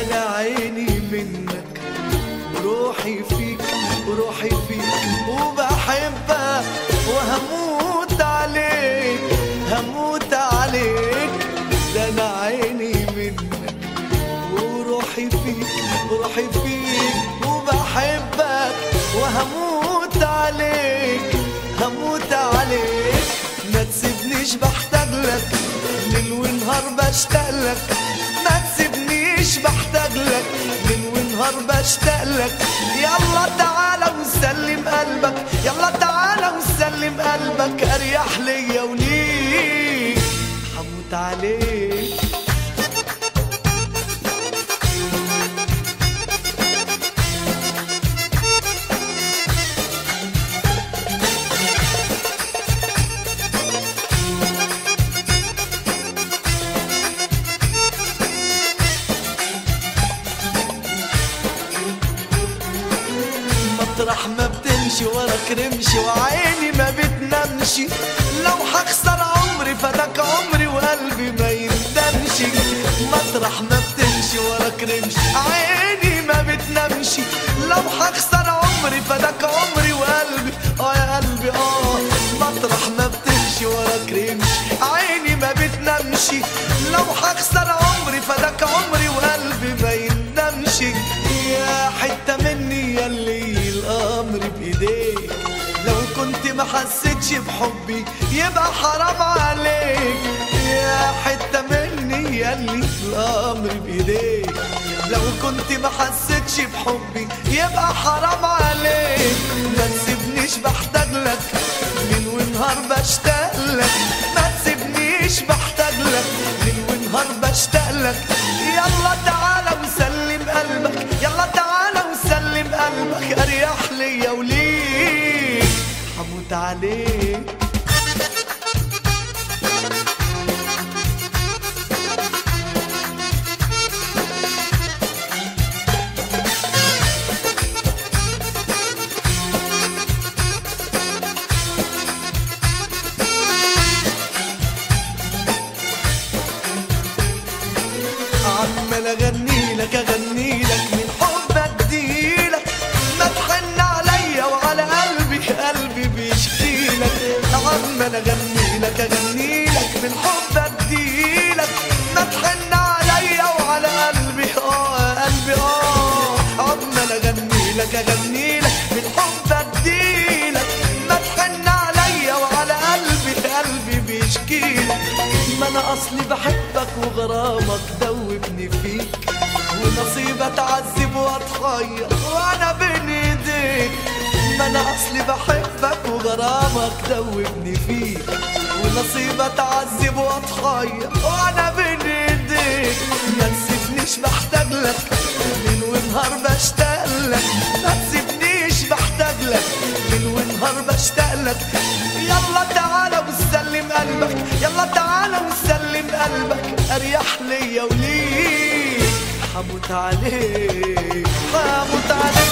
انا عيني منك وروحي فيك وروحي فيك وبحبك وهموت عليك هموت عليك ده انا عيني منك وروحي فيك وروحي فيك وبحبك وهموت عليك هموت عليك ما تسيبنيش بحتاج لك ليل ونهار بشتاق لك ما تسيبنيش بحتاج لك ليل ونهار بشتاق لك يلا تعالى وسلم قلبك يلا تعالى وسلم قلبك اريح ليا وليك هموت عليك مطرح ما بتمشي ورا كرمشي وعيني ما بتنامش لو هخسر عمري فداك عمري وقلبي ما يندمش مطرح ما بتمشي ورا كرمشي عيني ما بتنامش لو هخسر عمري فداك عمري وقلبي اه يا قلبي اه مطرح ما بتمشي ورا كرمشي عيني ما بتنامش لو هخسر عمري فداك عمري وقلبي ما يندمش يا حتة مني يلي الأمر بإيديك لو كنت ما حسيتش بحبي يبقى حرام عليك يا حتة مني يلي الأمر بإيديك لو كنت ما حسيتش بحبي يبقى حرام عليك ما تسيبنيش بحتاج لك ليل ونهار بشتاق لك ما تسيبنيش بحتاج لك ليل ونهار بشتاق لك يلا تعالى وسلم قلبك يلا تعالى وسلم قلبك اريح ليا وليك هموت عليك عمال اغني لك اغني لك من حب اديلك ما تحن عليا وعلى قلبي قلبي بيشكي لك عمال اغني لك اغني لك من حب اديلك ما تحن عليا وعلى قلبي اه قلبي اه عمال اغني لك اغني لك من حب اديلك ما تحن عليا وعلى قلبي قلبي بيشكي لك ما انا اصلي بحبك وغرامك دوبني فيك ونصيبة اتعذب واتخير وانا بين ايديك ما انا اصلي بحبك وغرامك دوبني فيك ونصيبة اتعذب واتخير وانا بين ايديك ما تسيبنيش بحتاج لك ليل ونهار بشتاق لك ما تسيبنيش بحتاج لك ليل ونهار بشتاق لك يلا تعالى وسلم قلبك يلا تعالى وسلم قلبك اريح ليا وليك هموت عليك هموت عليك